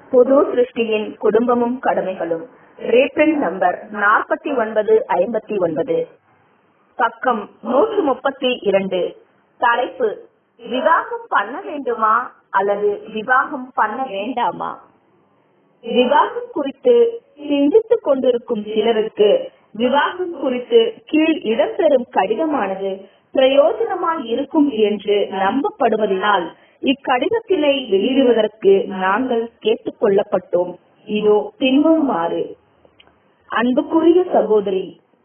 புது சிருஷ்டியின் குடும்பமும் கடமைகளும் reprint number நாற்பத்தி ஒன்பது ஐம்பத்தி ஒன்பது பக்கம் நூற்று முப்பத்தி இரண்டு தலைப்பு விவாகம் பண்ண வேண்டுமா அல்லது விவாகம் பண்ண வேண்டாமா விவாகம் குறித்து சிந்தித்துக் கொண்டிருக்கும் சிலருக்கு விவாகம் குறித்து கீழ் இடம்பெறும் கடிதமானது பிரயோஜனமாய் இருக்கும் என்று நம்பப்படுவதனால் இக்கடிதத்தினை வெளியிடுவதற்கு நாங்கள் கேட்டுக் கொள்ளப்பட்டோம் இதோ பின்வருமாறு அன்புக்குரிய சகோதரி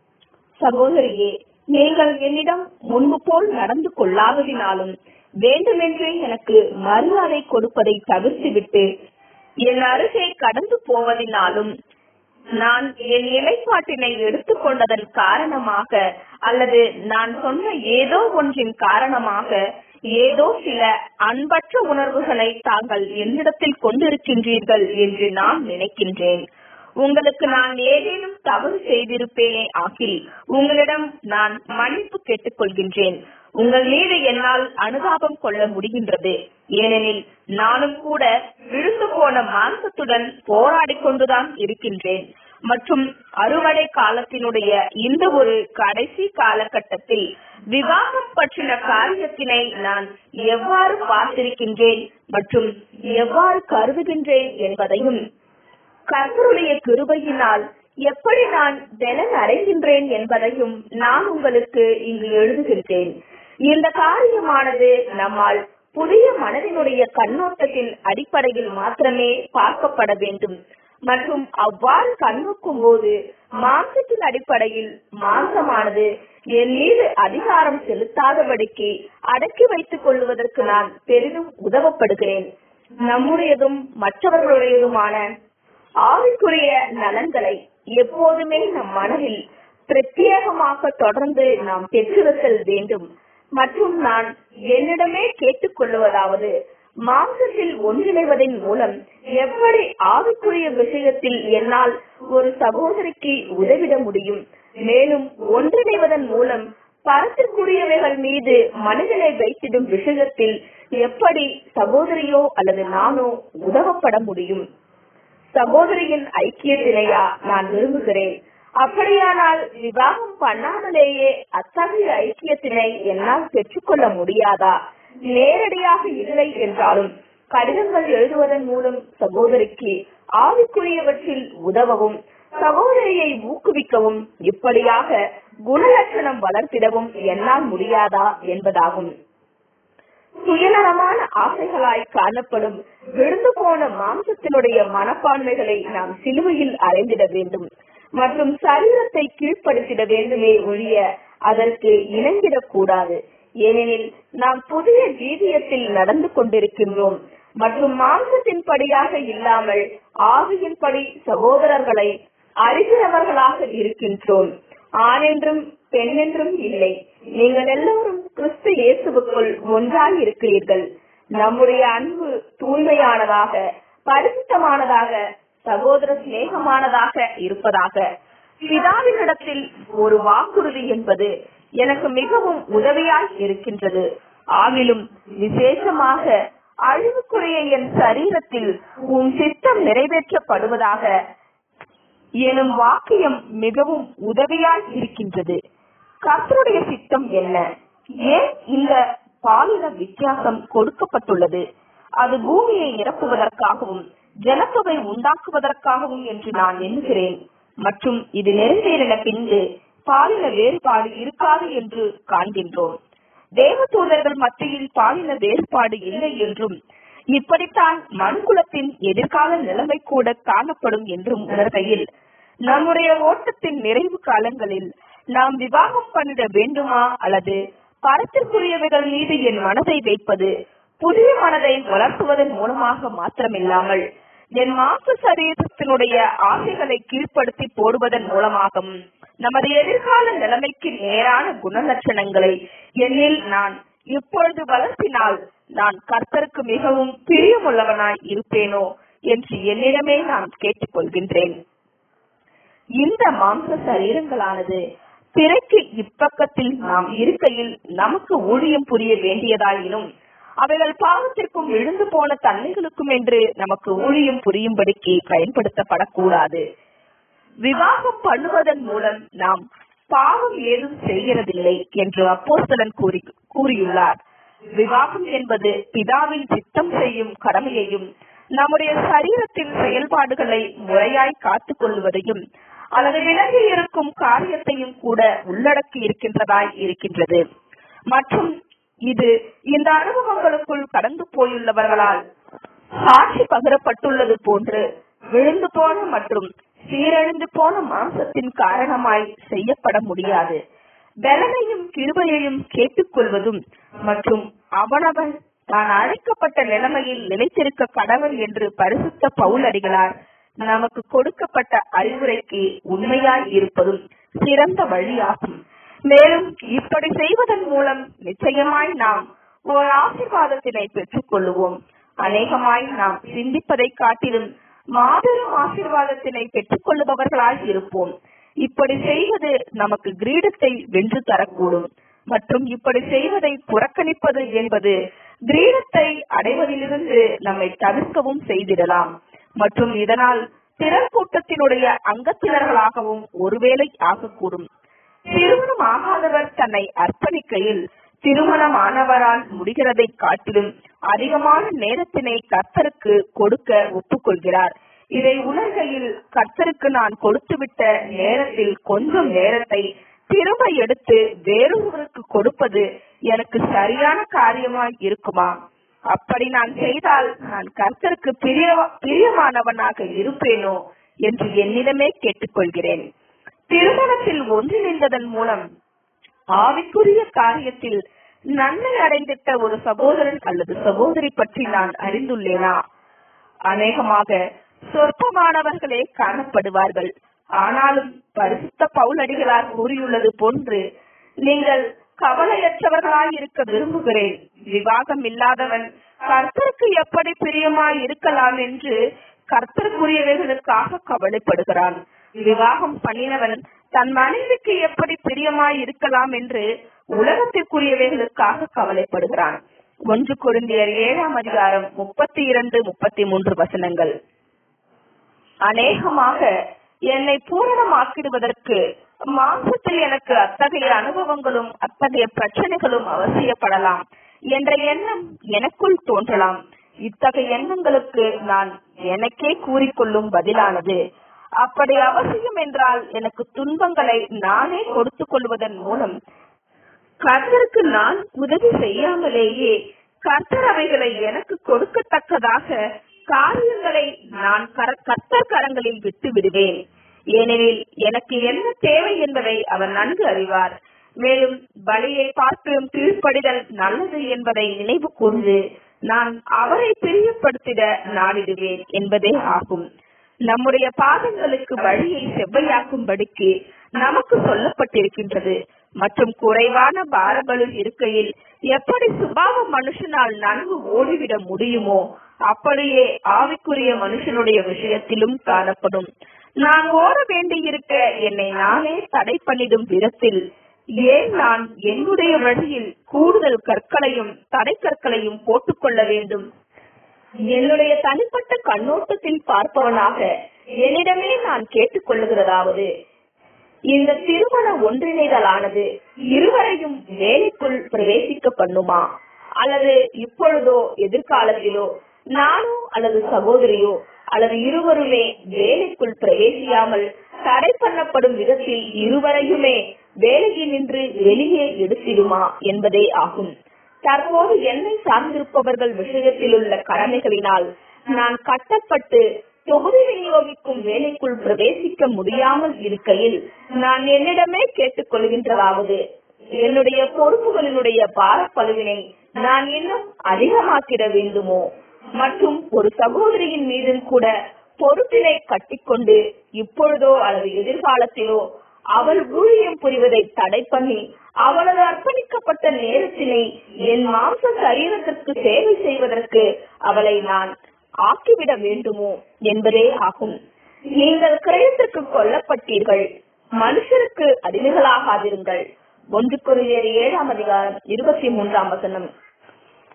சகோதரியே நீங்கள் என்னிடம் முன்பு போல் நடந்து கொள்ளாததினாலும் வேண்டுமென்றே எனக்கு மரியாதை கொடுப்பதை தவிர்த்துவிட்டு என் அருகே கடந்து போவதினாலும் நான் என் நிலைப்பாட்டினை எடுத்துக்கொண்டதன் காரணமாக அல்லது நான் சொன்ன ஏதோ ஒன்றின் காரணமாக ஏதோ சில அன்பற்ற உணர்வுகளை தாங்கள் என்னிடத்தில் கொண்டிருக்கின்றீர்கள் என்று நான் நினைக்கின்றேன் உங்களுக்கு நான் ஏதேனும் தவறு செய்திருப்பேனே ஆகில் உங்களிடம் நான் மன்னிப்பு கேட்டுக்கொள்கின்றேன் உங்கள் மீது என்னால் அனுதாபம் கொள்ள முடிகின்றது ஏனெனில் நானும் கூட விழுந்து போன மாம்சத்துடன் போராடி கொண்டுதான் இருக்கின்றேன் மற்றும் அறுவடை காலத்தினுடைய இந்த ஒரு கடைசி காலகட்டத்தில் விவாகம் பற்றின காரியத்தினை நான் எவ்வாறு பார்த்திருக்கின்றேன் மற்றும் எவ்வாறு கருதுகின்றேன் என்பதையும் கர்த்தருடைய கிருபையினால் எப்படி நான் பலன் அடைகின்றேன் என்பதையும் நான் உங்களுக்கு இங்கு எழுதுகின்றேன் இந்த காரியமானது நம்மால் புதிய மனதினுடைய கண்ணோட்டத்தின் அடிப்படையில் மாத்திரமே பார்க்கப்பட வேண்டும் மற்றும் அவ்வாறு கண்ணோக்கும் போது மாம்சத்தின் அடிப்படையில் மாம்சமானது என் மீது அதிகாரம் செலுத்தாதபடிக்கு அடக்கி வைத்துக் கொள்வதற்கு நான் பெரிதும் உதவப்படுகிறேன் நம்முடையதும் மற்றவர்களுடையதுமான ஆவிக்குரிய நலன்களை எப்போதுமே நம் மனதில் பிரத்யேகமாக தொடர்ந்து நாம் பெற்றிருத்தல் வேண்டும் மற்றும் நான் என்னிடமே கேட்டுக்கொள்வதாவது மாம்சத்தில் ஒன்றிணைவதன் மூலம் எப்படி ஆவிக்குரிய விஷயத்தில் என்னால் ஒரு சகோதரிக்கு உதவிட முடியும் மேலும் ஒன்றிணைவதன் மூலம் பரத்திற்குரியவைகள் மீது மனிதனை வைத்திடும் விஷயத்தில் எப்படி சகோதரியோ அல்லது நானோ உதவப்பட முடியும் சகோதரியின் ஐக்கியத்தினையா நான் விரும்புகிறேன் அப்படியானால் விவாகம் பண்ணாமலேயே அத்தகைய ஐக்கியத்தினை என்னால் பெற்றுக்கொள்ள முடியாதா நேரடியாக இல்லை என்றாலும் கடிதங்கள் எழுதுவதன் மூலம் சகோதரிக்கு ஆவிக்குரியவற்றில் உதவவும் சகோதரியை ஊக்குவிக்கவும் இப்படியாக குணலட்சணம் வளர்த்திடவும் என்னால் முடியாதா என்பதாகும் சுயநலமான ஆசைகளாய் காணப்படும் விழுந்து போன மாம்சத்தினுடைய மனப்பான்மைகளை நாம் சிலுவையில் அறைந்திட வேண்டும் மற்றும் சரீரத்தை கீழ்ப்படுத்திட வேண்டுமே ஒழிய அதற்கு இணங்கிடக் கூடாது ஏனெனில் நாம் புதிய ஜீவியத்தில் நடந்து கொண்டிருக்கின்றோம் மற்றும் மாம்சத்தின் படியாக இல்லாமல் ஆவியின் படி சகோதரர்களை அறிகிறவர்களாக இருக்கின்றோம் ஆணென்றும் பெண்ணென்றும் இல்லை நீங்கள் எல்லோரும் கிறிஸ்து இயேசுவுக்குள் ஒன்றாய் இருக்கிறீர்கள் நம்முடைய அன்பு தூய்மையானதாக பரிசுத்தமானதாக சகோதர சிநேகமானதாக இருப்பதாக பிதாவினிடத்தில் ஒரு வாக்குறுதி என்பது எனக்கு மிகவும் உதவியாய் இருக்கின்றது ஆகிலும் விசேஷமாக அழிவுக்குரிய என் சரீரத்தில் உன் சித்தம் நிறைவேற்றப்படுவதாக எனும் வாக்கியம் மிகவும் உதவியாய் இருக்கின்றது கர்த்தருடைய சித்தம் என்ன ஏன் இந்த பாலின வித்தியாசம் கொடுக்கப்பட்டுள்ளது அது பூமியை நிரப்புவதற்காகவும் ஜனத்தொகை உண்டாக்குவதற்காகவும் என்று நான் எண்ணுகிறேன் மற்றும் இது நிறைவேறின பின்பு பாலின வேறுபாடு இருக்காது என்று காண்கின்றோம் தேவ தூதர்கள் மத்தியில் பாலின வேறுபாடு இல்லை என்றும் இப்படித்தான் மனுக்குலத்தின் எதிர்கால நிலைமை கூட காணப்படும் என்றும் உணர்கையில் நம்முடைய ஓட்டத்தின் நிறைவு காலங்களில் நாம் விவாகம் பண்ணிட வேண்டுமா அல்லது பரத்திற்குரியவைகள் மீது என் மனதை வைப்பது புதிய மனதை வளர்த்துவதன் மூலமாக மாத்திரமில்லாமல் என் மாசு சரீரத்தினுடைய ஆசைகளை கீழ்ப்படுத்தி போடுவதன் மூலமாகவும் நமது எதிர்கால நிலைமைக்கு நேரான குணலட்சணங்களை என்னில் நான் இப்பொழுது வளர்த்தினால் நான் கர்த்தருக்கு மிகவும் பிரியமுள்ளவனாய் இருப்பேனோ என்று என்னிடமே நான் கேட்டுக்கொள்கின்றேன் இந்த மாம்ச சரீரங்களானது திரைக்கு இப்பக்கத்தில் நாம் இருக்கையில் நமக்கு ஊழியம் புரிய வேண்டியதாயினும் அவைகள் பாவத்திற்கும் விழுந்து போன தன்மைகளுக்கும் என்று நமக்கு ஊழியம் புரியும்படிக்கு பயன்படுத்தப்படக்கூடாது விவாகம் பண்ணுவதன் மூலம் நாம் பாவம் ஏதும் செய்கிறதில்லை என்று அப்போஸ்தலன் கூறி கூறியுள்ளார் விவாகம் என்பது பிதாவின் சித்தம் செய்யும் கடமையையும் நம்முடைய சரீரத்தின் செயல்பாடுகளை முறையாய் காத்துக் கொள்வதையும் அல்லது விலகி இருக்கும் காரியத்தையும் கூட உள்ளடக்கி இருக்கின்றதாய் இருக்கின்றது மற்றும் இது இந்த அனுபவங்களுக்குள் கடந்து போயுள்ளவர்களால் சாட்சி பகிரப்பட்டுள்ளது போன்று விழுந்து போன மற்றும் சீரழிந்து போன மாம்சத்தின் காரணமாய் செய்யப்பட முடியாது பலனையும் கிருபையையும் கேட்டுக்கொள்வதும் மற்றும் அவனவன் தான் அழைக்கப்பட்ட நிலைமையில் நிலைத்திருக்க கடவன் என்று பரிசுத்த பவுலடிகளார் நமக்கு கொடுக்கப்பட்ட அறிவுரைக்கு உண்மையாய் இருப்பதும் சிறந்த வழியாகும் மேலும் இப்படி செய்வதன் மூலம் நிச்சயமாய் நாம் ஒரு ஆசீர்வாதத்தினை பெற்றுக் கொள்ளுவோம் அநேகமாய் நாம் சிந்திப்பதை காட்டிலும் மாபெரும் ஆசீர்வாதத்தினை பெற்றுக் கொள்ளுபவர்களாய் இருப்போம் இப்படி செய்வது நமக்கு கிரீடத்தை வென்று தரக்கூடும் மற்றும் இப்படி செய்வதை புறக்கணிப்பது என்பது கிரீடத்தை அடைவதிலிருந்து நம்மை தவிர்க்கவும் செய்திடலாம் மற்றும் இதனால் திரள் கூட்டத்தினுடைய அங்கத்தினர்களாகவும் ஒருவேளை ஆகக்கூடும் திருமணம் ஆகாதவர் தன்னை அர்ப்பணிக்கையில் திருமணமானவரால் முடிகிறதை காட்டிலும் அதிகமான நேரத்தினை கர்த்தருக்கு கொடுக்க ஒப்புக்கொள்கிறார் இதை உணர்கையில் கர்த்தருக்கு நான் கொடுத்துவிட்ட நேரத்தில் கொஞ்சம் நேரத்தை திரும்ப எடுத்து வேறொருவருக்கு கொடுப்பது எனக்கு சரியான காரியமாய் இருக்குமா அப்படி நான் செய்தால் நான் கர்த்தருக்கு பிரிய பிரியமானவனாக இருப்பேனோ என்று என்னிடமே கேட்டுக்கொள்கிறேன் திருமணத்தில் ஒன்றிணைந்ததன் மூலம் ஆவிக்குரிய காரியத்தில் நன்மை அடைந்திட்ட ஒரு சகோதரன் அல்லது சகோதரி பற்றி நான் அறிந்துள்ளேனா அநேகமாக சொற்பமானவர்களே காணப்படுவார்கள் ஆனாலும் பரிசுத்த பவுலடிகளார் கூறியுள்ளது போன்று நீங்கள் கவலையற்றவர்களாய் இருக்க விரும்புகிறேன் விவாகம் இல்லாதவன் கர்த்தருக்கு எப்படி பிரியமாய் இருக்கலாம் என்று கர்த்தருக்குரியவைகளுக்காக கவலைப்படுகிறான் விவாகம் பண்ணினவன் தன் மனைவிக்கு எப்படி பிரியமாய் இருக்கலாம் என்று உலகத்திற்குரியவைகளுக்காக கவலைப்படுகிறான் ஒன்று குருந்தியர் ஏழாம் அதிகாரம் முப்பத்தி இரண்டு முப்பத்தி மூன்று வசனங்கள் அநேகமாக என்னை பூரணமாக்கிடுவதற்கு மாம்சத்தில் எனக்கு அத்தகைய அனுபவங்களும் அத்தகைய பிரச்சனைகளும் அவசியப்படலாம் என்ற எண்ணம் எனக்குள் தோன்றலாம் இத்தகைய எண்ணங்களுக்கு நான் எனக்கே கூறிக்கொள்ளும் பதிலானது அப்படி அவசியம் என்றால் எனக்கு துன்பங்களை நானே கொடுத்துக் கொள்வதன் மூலம் கர்த்தருக்கு நான் உதவி செய்யாமலேயே கர்த்தர் அவைகளை எனக்கு கொடுக்கத்தக்கதாக காரியங்களை நான் கர்த்தர் கரங்களில் விட்டு விடுவேன் ஏனெனில் எனக்கு என்ன தேவை என்பதை அவர் நன்கு அறிவார் மேலும் பலியை பார்க்கலும் கீழ்ப்படிதல் நல்லது என்பதை நினைவு கூர்ந்து நான் அவரை பிரியப்படுத்திட நாடிடுவேன் என்பதே ஆகும் நம்முடைய பாதங்களுக்கு வழியை செவ்வையாக்கும்படிக்கு நமக்கு சொல்லப்பட்டிருக்கின்றது மற்றும் குறைவான பாரபலு இருக்கையில் எப்படி சுபாவ மனுஷனால் நன்கு ஓடிவிட முடியுமோ அப்படியே ஆவிக்குரிய மனுஷனுடைய விஷயத்திலும் காணப்படும் நான் ஓட வேண்டியிருக்க என்னை நானே தடை பண்ணிடும் விதத்தில் ஏன் நான் என்னுடைய வழியில் கூடுதல் கற்களையும் தடை கற்களையும் போட்டுக்கொள்ள வேண்டும் என்னுடைய தனிப்பட்ட கண்ணோட்டத்தில் பார்ப்பவனாக என்னிடமே நான் கேட்டுக்கொள்ளுகிறதாவது இந்த திருமண ஒன்றிணைதலானது இருவரையும் வேலைக்குள் பிரவேசிக்க பண்ணுமா அல்லது இப்பொழுதோ எதிர்காலத்திலோ நானோ அல்லது சகோதரியோ அல்லது இருவருமே வேலைக்குள் பிரவேசியாமல் தடை பண்ணப்படும் விதத்தில் இருவரையுமே வேலையில் நின்று வெளியே எடுத்திடுமா என்பதே ஆகும் தற்போது என்னை சார்ந்திருப்பவர்கள் விஷயத்தில் உள்ள கடமைகளினால் நான் கட்டப்பட்டு தொகுதி விநியோகிக்கும் வேலைக்குள் பிரவேசிக்க முடியாமல் இருக்கையில் நான் என்னிடமே கேட்டுக்கொள்கின்றதாவது என்னுடைய பொறுப்புகளினுடைய பாரப்பழுவினை நான் இன்னும் அதிகமாக்கிட வேண்டுமோ மற்றும் ஒரு சகோதரியின் மீதும் கூட பொறுப்பினை கட்டிக்கொண்டு இப்பொழுதோ அல்லது எதிர்காலத்திலோ அவள் ஊழியம் புரிவதை தடை பண்ணி அவளது அர்ப்பணிக்கப்பட்ட நேரத்தினை என் மாம்ச சரீரத்திற்கு சேவை செய்வதற்கு அவளை நான் ஆக்கிவிட வேண்டுமோ என்பதே ஆகும் நீங்கள் கிரயத்திற்கு கொல்லப்பட்டீர்கள் மனுஷருக்கு அடிமைகளாகாதிருங்கள் ஒன்று கொரிந்தியர் ஏழாம் அதிகாரம் இருபத்தி மூன்றாம் வசனம்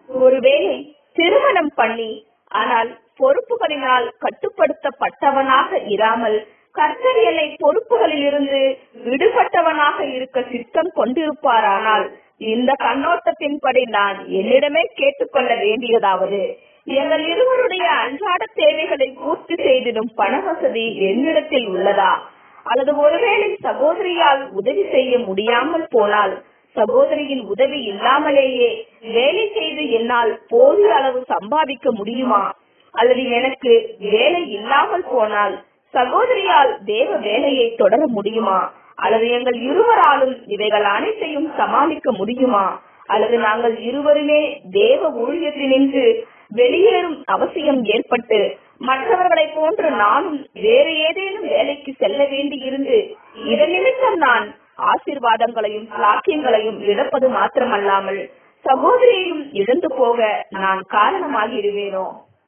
ஒருவேளை திருமணம் பண்ணி ஆனால் பொறுப்புகளினால் கட்டுப்படுத்தப்பட்டவனாக இராமல் கர்த்தரியலை பொறுப்புகளில் இருந்து விடுபட்டவனாக இருக்க சித்தம் கொண்டிருப்பாரானால் இந்த கண்ணோட்டத்தின்படி நான் என்னிடமே கேட்டுக்கொள்ள வேண்டியதாவது எங்கள் இருவருடைய அன்றாட தேவைகளை பூர்த்தி செய்திடும் பண வசதி என்னிடத்தில் உள்ளதா அல்லது ஒருவேளை சகோதரியால் உதவி செய்ய முடியாமல் போனால் சகோதரியின் உதவி இல்லாமலேயே வேலை செய்து என்னால் போதிய அளவு சம்பாதிக்க முடியுமா அல்லது எனக்கு வேலை இல்லாமல் போனால் சகோதரியால் தேவ வேலையை தொடர முடியுமா அல்லது எங்கள் இருவராலும் இவைகள் அனைத்தையும் சமாளிக்க முடியுமா அல்லது நாங்கள் இருவருமே தேவ ஊழியத்தினின்று வெளியேறும் அவசியம் ஏற்பட்டு மற்றவர்களை போன்று நானும் வேறு ஏதேனும் வேலைக்கு செல்ல வேண்டியிருந்து இதன் நிமித்தம் நான் ஆசீர்வாதங்களையும் சாக்கியங்களையும் இழப்பது மாத்திரமல்லாமல் சகோதரியையும் இழந்து போக நான் காரணமாகிடுவேனோ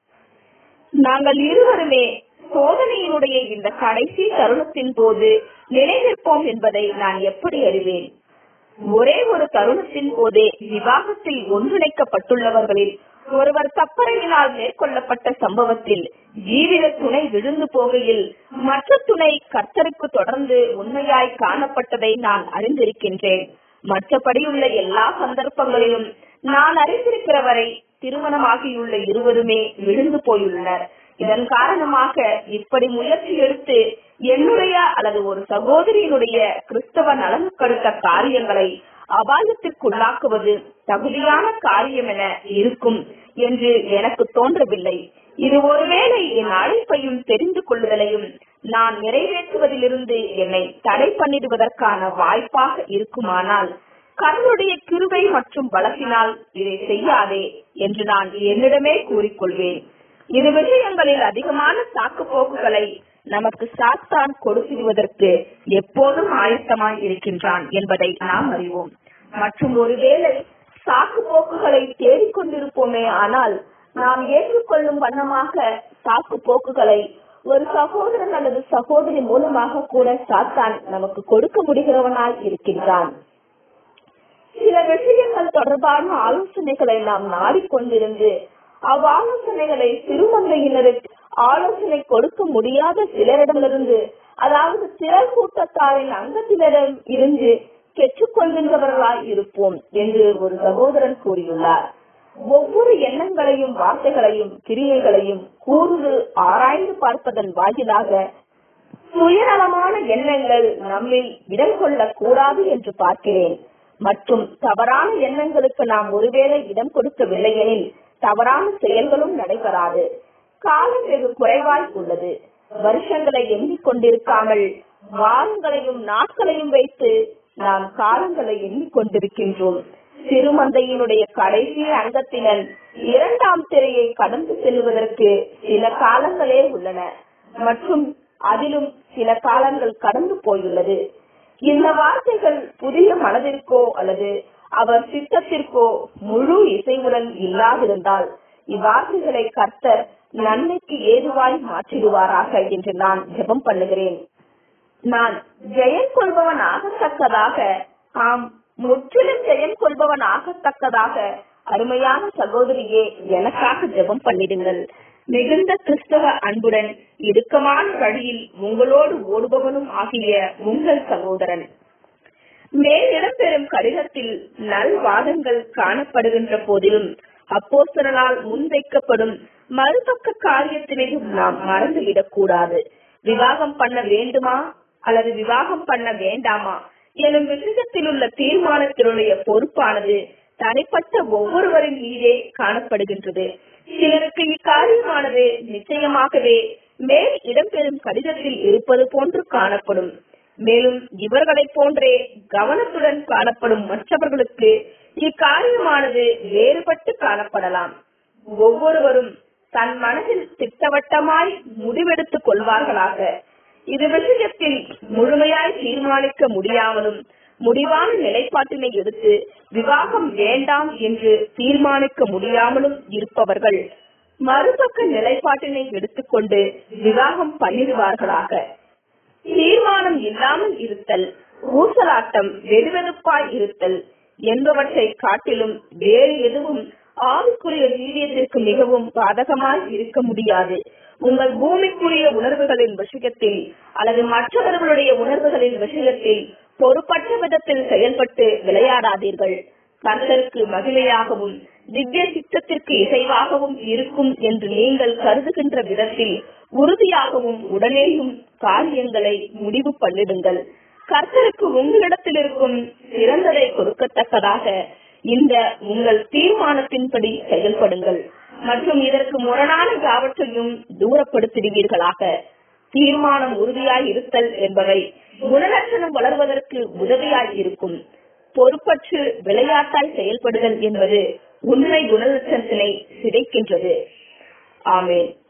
நாங்கள் இருவருமே சோதனையினுடைய இந்த கடைசி தருணத்தின் போது நிலைநிற்போம் என்பதை நான் எப்படி அறிவேன் ஒரே ஒரு தருணத்தின் போதே விவாகத்தில் ஒன்றிணைக்கப்பட்டுள்ளவர்களில் ஒருவர் கப்பறையினால் மேற்கொள்ளப்பட்ட சம்பவத்தில் ஜீவித துணை விழுந்து போகையில் மற்ற துணை கர்த்தருக்கு தொடர்ந்து உண்மையாய் காணப்பட்டதை நான் அறிந்திருக்கின்றேன் மற்றபடியுள்ள எல்லா சந்தர்ப்பங்களிலும் நான் அறிந்திருக்கிறவரை திருமணமாகியுள்ள இருவருமே விழுந்து போயுள்ளனர் இதன் காரணமாக இப்படி முயற்சி எடுத்து என்னுடைய அல்லது ஒரு சகோதரியினுடைய கிறிஸ்தவ நலனுக்கடுத்த காரியங்களை அபாயத்திற்குள்ளாக்குவது தகுதியான காரியம் என இருக்கும் என்று எனக்கு தோன்றவில்லை இது ஒருவேளை என் அழைப்பையும் தெரிந்து கொள்ளுதலையும் நான் நிறைவேற்றுவதிலிருந்து என்னை தடை பண்ணிடுவதற்கான வாய்ப்பாக இருக்குமானால் கர்த்தருடைய கிருபை மற்றும் பலத்தினால் இதை செய்யாதே என்று நான் என்னிடமே கூறிக்கொள்வேன் இது விஷயங்களில் அதிகமான சாக்கு போக்குகளை நமக்கு சாத்தான் கொடுத்திடுவதற்கு எப்போதும் ஆயத்தமாய் இருக்கின்றான் என்பதை நாம் அறிவோம் மற்றும் ஒருவேளை சாக்கு போக்குகளை தேடிக்கொண்டிருப்போமே ஆனால் நாம் ஏற்றுக்கொள்ளும் வண்ணமாக சாக்கு போக்குகளை ஒரு சகோதரன் அல்லது சகோதரி மூலமாக கூட சாத்தான் நமக்கு கொடுக்க முடிகிறவனாய் இருக்கின்றான் சில விஷயங்கள் தொடர்பான ஆலோசனைகளை நாம் நாடிக்கொண்டிருந்து அவ்வாலோசனைகளை திருமந்தையினருக்கு ஆலோசனை கொடுக்க முடியாத சிலரிடமிருந்து அதாவது திரள் கூட்டத்தாரின் அங்கத்தினரிடம் இருந்து பெற்றுக்கொள்கின்றவர்களாய் இருப்போம் என்று ஒரு சகோதரன் கூறியுள்ளார் ஒவ்வொரு எண்ணங்களையும் வார்த்தைகளையும் கிரியைகளையும் கூர்ந்து ஆராய்ந்து பார்ப்பதன் வாயிலாக சுயநலமான எண்ணங்கள் நம்மில் இடம் கொள்ளக் கூடாது என்று பார்க்கிறேன் மற்றும் தவறான எண்ணங்களுக்கு நாம் ஒருவேளை இடம் கொடுக்கவில்லை எனில் தவறான செயல்களும் நடைபெறாது காலம் வெகு குறைவாய் உள்ளது வருஷங்களை எண்ணிக் கொண்டிருக்காமல் வாரங்களையும் நாட்களையும் வைத்து நாம் காலங்களை எண்ணிக் கொண்டிருக்கின்றோம் சிறுமந்தையினுடைய கடைசி அங்கத்தினர் இரண்டாம் திரையை கடந்து செல்வதற்கு சில காலங்களே உள்ளன மற்றும் அதிலும் சில காலங்கள் கடந்து போயுள்ளது இந்த வார்த்தைகள் புதிய மனதிற்கோ அல்லது அவர் சித்தத்திற்கோ முழு இசைவுடன் இல்லாதிருந்தால் இவ்வார்த்தைகளை கர்த்தர் நன்மைக்கு ஏதுவாய் மாற்றிடுவாராக என்று நான் ஜெபம் பண்ணுகிறேன் நான் ஜெயம் கொள்பவன் ஆகத்தக்கதாக ஆம் முற்றிலும் ஜெயம் கொள்பவன் ஆகத்தக்கதாக அருமையான சகோதரியே எனக்காக ஜெபம் பண்ணிடுங்கள் மிகுந்த கிறிஸ்தவ அன்புடன் இடுக்கமான வழியில் உங்களோடு ஓடுபவனும் ஆகிய உங்கள் சகோதரன் மேல் இடம்பெறும் கடிதத்தில் நல்வாதங்கள் காணப்படுகின்ற போதிலும் அப்போஸ்தலனால் முன்வைக்கப்படும் மறுபக்க காரியத்தினையும் நாம் மறந்துவிடக் கூடாது விவாகம் பண்ண வேண்டுமா அல்லது விவாகம் பண்ண வேண்டாமா எனும் விஷயத்தில் உள்ள தீர்மானத்தினுடைய பொறுப்பானது தனிப்பட்ட ஒவ்வொருவரின் மீதே காணப்படுகின்றது சிலருக்கு இக்காரியமானது நிச்சயமாகவே மேல் இடம்பெறும் கடிதத்தில் இருப்பது போன்று காணப்படும் மேலும் இவர்களைப் போன்றே கவனத்துடன் காணப்படும் மற்றவர்களுக்கு இக்காரியமானது வேறுபட்டு காணப்படலாம் ஒவ்வொருவரும் தன் மனதில் திட்டவட்டமாய் முடிவெடுத்துக் கொள்வார்களாக இது விஷயத்தில் முழுமையாய் தீர்மானிக்க முடியாமலும் முடிவான நிலைப்பாட்டினை எடுத்து விவாகம் வேண்டாம் என்று தீர்மானிக்க முடியாமலும் இருப்பவர்கள் மறுபக்க நிலைப்பாட்டினை எடுத்துக்கொண்டு விவாகம் பண்ணிடுவார்களாக தீர்மானம் இல்லாமல் இருத்தல் ஊசலாட்டம் வெதுவெதுப்பாய் இருத்தல் என்பவற்றை காட்டிலும் வேறு எதுவும் ஆவிக்குரிய ஜீவியத்திற்கு மிகவும் பாதகமாய் இருக்க முடியாது உங்கள் பூமிக்குரிய உணர்வுகளின் விஷயத்தில் அல்லது மற்றவர்களுடைய உணர்வுகளின் விஷயத்தில் பொறுப்பற்ற விதத்தில் செயல்பட்டு விளையாடாதீர்கள் கர்த்தருக்கு மகிமையாகவும் திவ்ய சித்தத்திற்கு இசைவாகவும் இருக்கும் என்று நீங்கள் கருதுகின்ற விதத்தில் உறுதியாகவும் உடனேயும் காரியங்களை முடிவு பண்ணிடுங்கள் கர்த்தருக்கு உங்களிடத்தில் இருக்கும் சிறந்ததை கொடுக்கத்தக்கதாக இந்த உங்கள் தீர்மானத்தின்படி செயல்படுங்கள் மற்றும் இதற்கு முரணான யாவற்றையும் தூரப்படுத்திடுவீர்களாக தீர்மானம் உறுதியாய் இருத்தல் என்பவை குணலட்சணம் வளர்வதற்கு உதவியாய் இருக்கும் பொறுப்பற்று விளையாட்டாய் செயல்படுதல் என்பது உண்மை குணலட்சணத்தினை சிதைக்கின்றது ஆமேன்